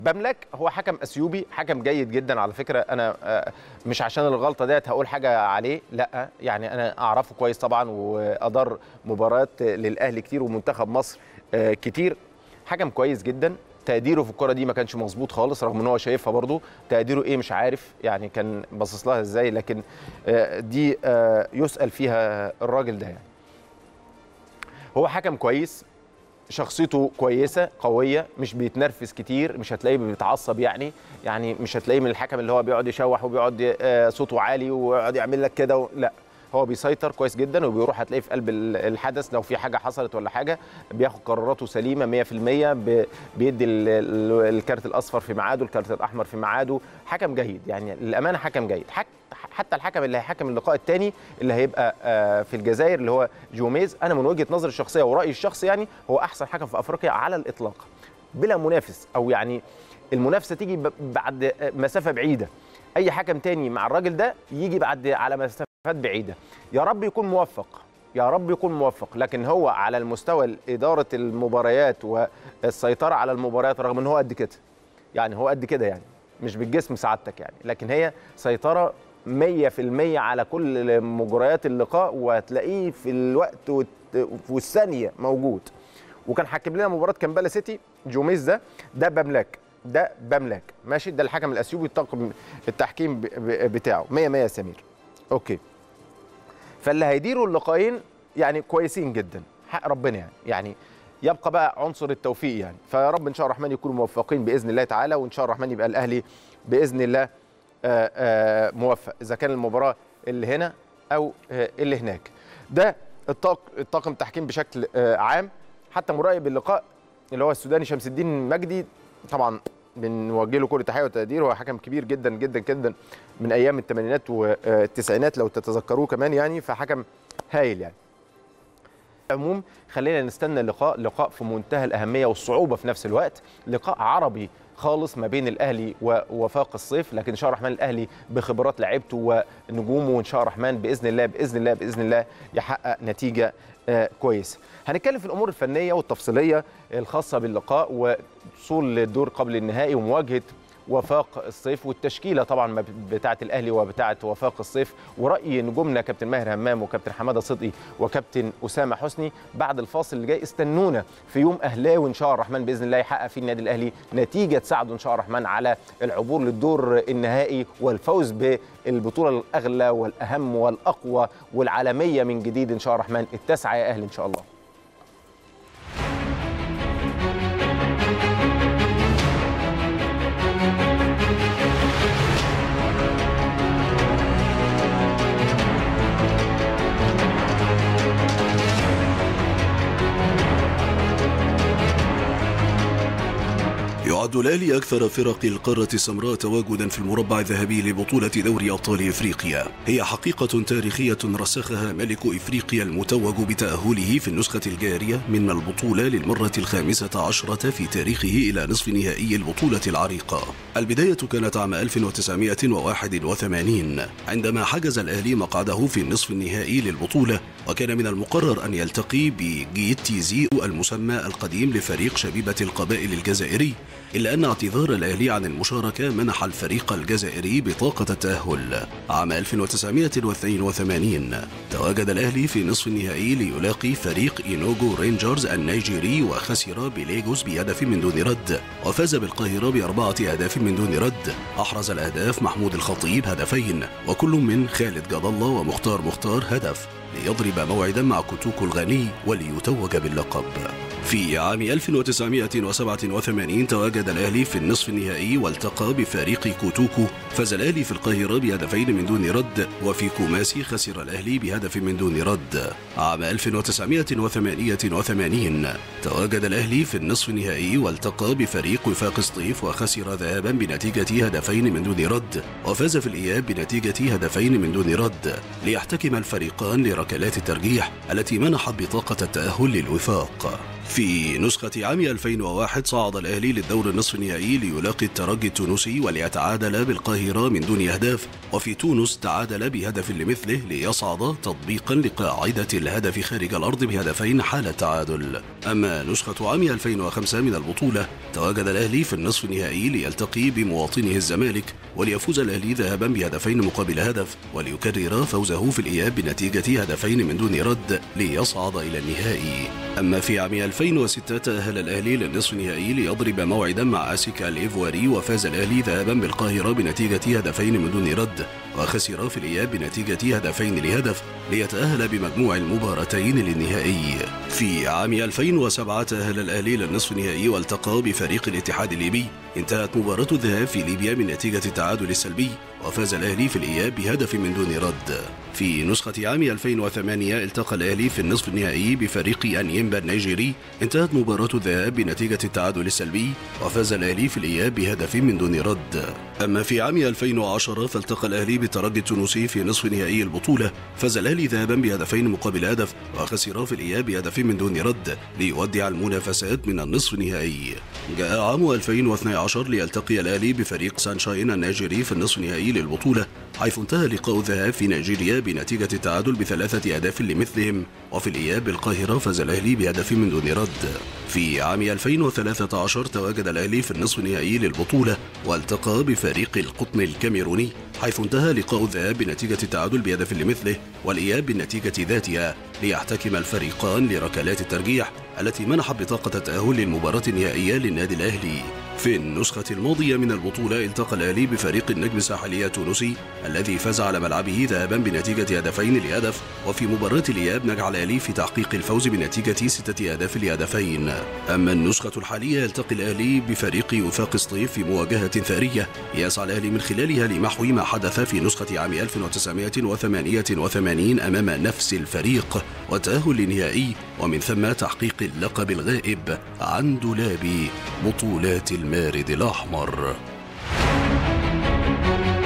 بملك هو حكم اثيوبي حكم جيد جدا على فكره انا آه، مش عشان الغلطه ديت هقول حاجه عليه لا يعني انا اعرفه كويس طبعا وادار مباريات للاهلي كتير ومنتخب مصر آه، كتير حكم كويس جدا تقديره في الكره دي ما كانش مظبوط خالص رغم ان هو شايفها برضو تقديره ايه مش عارف يعني كان باصص لها ازاي لكن آه، دي آه، يسال فيها الراجل ده يعني هو حكم كويس شخصيته كويسه قويه مش بيتنرفز كتير مش هتلاقيه بيتعصب يعني يعني مش هتلاقيه من الحكم اللي هو بيقعد يشوح وبيقعد آه، صوته عالي ويقعد يعمل لك كده و... لا هو بيسيطر كويس جدا وبيروح هتلاقيه في قلب ال- الحدث لو في حاجه حصلت ولا حاجه بياخد قراراته سليمه 100% ب- بيدي ال- ال- الكارت الاصفر في ميعاده الكارت الاحمر في ميعاده حكم جيد يعني للامانه حكم جيد حك حتى الحكم اللي هيحكم اللقاء الثاني اللي هيبقى آه، في الجزائر اللي هو جوميز انا من وجهه نظري الشخصيه ورايي الشخصي يعني هو احسن حكم في افريقيا على الاطلاق بلا منافس او يعني المنافسه تيجي ب- بعد آه، مسافه بعيده اي حكم تاني مع الراجل ده يجي بعد على مسافات بعيده يا رب يكون موفق يا رب يكون موفق لكن هو على المستوى اداره المباريات والسيطره على المباريات رغم ان هو قد كده يعني هو قد كده يعني مش بالجسم سعادتك يعني لكن هي سيطره 100% على كل مجريات اللقاء وهتلاقيه في الوقت والت- والثانيه موجود وكان حاكم لنا مباراه كامبالا سيتي جوميز ده ده بملاك ده بملاك ماشي ده الحكم الاثيوبي الطاقم التحكيم ب- ب- بتاعه 100 100 يا سمير اوكي فاللي هيديروا اللقاءين يعني كويسين جدا حق ربنا يعني يعني يبقى بقى عنصر التوفيق يعني فيا رب ان شاء الله الرحمن يكونوا موفقين باذن الله تعالى وان شاء الله الرحمن يبقى الاهلي باذن الله آه، آه، موفق اذا كان المباراه اللي هنا او آه، اللي هناك ده الطاق- الطاقم التحكيم بشكل آه، عام حتى مراقب اللقاء اللي هو السوداني شمس الدين مجدي طبعا بنوجه له كل تحيه وتقدير هو حكم كبير جدا جدا جدا من ايام الثمانينات والتسعينات لو تتذكروه كمان يعني فحكم هايل يعني العموم خلينا نستنى اللقاء لقاء في منتهى الأهمية والصعوبة في نفس الوقت لقاء عربي خالص ما بين الأهلي ووفاق الصيف لكن إن شاء الله الرحمن الأهلي بخبرات لعيبته ونجومه وإن شاء الله الرحمن بإذن الله بإذن الله بإذن الله يحقق نتيجة آه، كويسة هنتكلم في الأمور الفنية والتفصيلية الخاصة باللقاء ووصول للدور قبل النهائي ومواجهة وفاق الصيف والتشكيله طبعا ما بتاعه الاهلي وبتاعه وفاق الصيف وراي نجومنا كابتن ماهر همام وكابتن حماده صدقي وكابتن اسامه حسني بعد الفاصل اللي جاي استنونا في يوم اهلاوي ان شاء الله الرحمن باذن الله يحقق فيه النادي الاهلي نتيجه تساعده ان شاء الله الرحمن على العبور للدور النهائي والفوز بالبطوله الاغلى والاهم والاقوى والعالميه من جديد ان شاء الله الرحمن التاسعه يا اهلي ان شاء الله يعد الأهلي أكثر فرق القارة السمراء تواجدا في المربع الذهبي لبطولة دوري أبطال إفريقيا هي حقيقة تاريخية رسخها ملك إفريقيا المتوج بتأهله في النسخة الجارية من البطولة للمرة الخامسة عشرة في تاريخه إلى نصف نهائي البطولة العريقة البداية كانت عام 1981 عندما حجز الأهلي مقعده في النصف النهائي للبطولة وكان من المقرر أن يلتقي بجيتيزي المسمى القديم لفريق شبيبة القبائل الجزائري إلا أن اعتذار الأهلي عن المشاركة منح الفريق الجزائري بطاقة التأهل عام 1982 تواجد الأهلي في نصف النهائي ليلاقي فريق إينوغو رينجرز النيجيري وخسر بليغوس بهدف من دون رد وفاز بالقاهرة بأربعة أهداف من دون رد أحرز الأهداف محمود الخطيب هدفين وكل من خالد جد الله ومختار مختار هدف ليضرب موعدا مع كوتوكو الغني وليتوج باللقب في عام 1987 تواجد الأهلي في النصف النهائي والتقى بفريق كوتوكو فاز الأهلي في القاهرة بهدفين من دون رد وفي كوماسي خسر الأهلي بهدف من دون رد عام 1988 تواجد الأهلي في النصف النهائي والتقى بفريق وفاق سطيف وخسر ذهابا بنتيجة هدفين من دون رد وفاز في الإياب بنتيجة هدفين من دون رد ليحتكم الفريقان لركلات الترجيح التي منحت بطاقة التأهل للوفاق في نسخة عام 2001 صعد الأهلي للدور النصف النهائي ليلاقي الترجي التونسي وليتعادل بالقاهرة من دون أهداف وفي تونس تعادل بهدف لمثله ليصعد تطبيقا لقاعدة الهدف خارج الأرض بهدفين حال التعادل أما نسخة عام 2005 من البطولة تواجد الأهلي في النصف النهائي ليلتقي بمواطنه الزمالك وليفوز الأهلي ذهابا بهدفين مقابل هدف وليكرر فوزه في الإياب بنتيجة هدفين من دون رد ليصعد إلى النهائي أما في عام 2006 تأهل الأهلي للنصف النهائي ليضرب موعدا مع أسيكا الإيفواري وفاز الأهلي ذهابا بالقاهرة بنتيجة هدفين من دون رد وخسر في الإياب بنتيجة هدفين لهدف ليتأهل بمجموع المباراتين للنهائي في عام 2007 تأهل الأهلي للنصف النهائي والتقى بفريق الاتحاد الليبي انتهت مباراة الذهاب في ليبيا بنتيجة التعادل السلبي وفاز الأهلي في الإياب بهدف من دون رد في نسخة عام 2008 التقى الأهلي في النصف النهائي بفريق أنيمبا النيجيري انتهت مباراة الذهاب بنتيجة التعادل السلبي وفاز الأهلي في الإياب بهدف من دون رد أما في عام 2010 فالتقى الأهلي بالترجي التونسي في نصف نهائي البطولة فاز الأهلي ذهابا بهدفين مقابل هدف وخسر في الإياب بهدف من دون رد ليودع المنافسات من النصف النهائي جاء عام 2012 ليلتقي الأهلي بفريق سانشاين النيجيري في النصف النهائي للبطولة حيث انتهى لقاء الذهاب في نيجيريا بنتيجة التعادل بثلاثة أهداف لمثلهم وفي الإياب بالقاهرة فاز الأهلي بهدف من دون رد في عام 2013 تواجد الأهلي في النصف النهائي للبطولة والتقى بفريق القطن الكاميروني حيث انتهى لقاء الذهاب بنتيجة التعادل بهدف لمثله والإياب بالنتيجة ذاتها ليحتكم الفريقان لركلات الترجيح التي منحت بطاقة التأهل للمباراة النهائية للنادي الأهلي في النسخة الماضية من البطولة التقى الأهلي بفريق النجم الساحلي التونسي الذي فاز على ملعبه ذهابا بنتيجة هدفين لهدف وفي مباراة الإياب نجح الأهلي في تحقيق الفوز بنتيجة ستة أهداف لهدفين أما النسخة الحالية يلتقي الأهلي بفريق وفاق سطيف في مواجهة ثارية يسعى الأهلي من خلالها لمحو ما حدث في نسخة عام 1988 أمام نفس الفريق والتأهل للنهائي ومن ثم تحقيق اللقب الغائب عن دولاب بطولات المارد الأحمر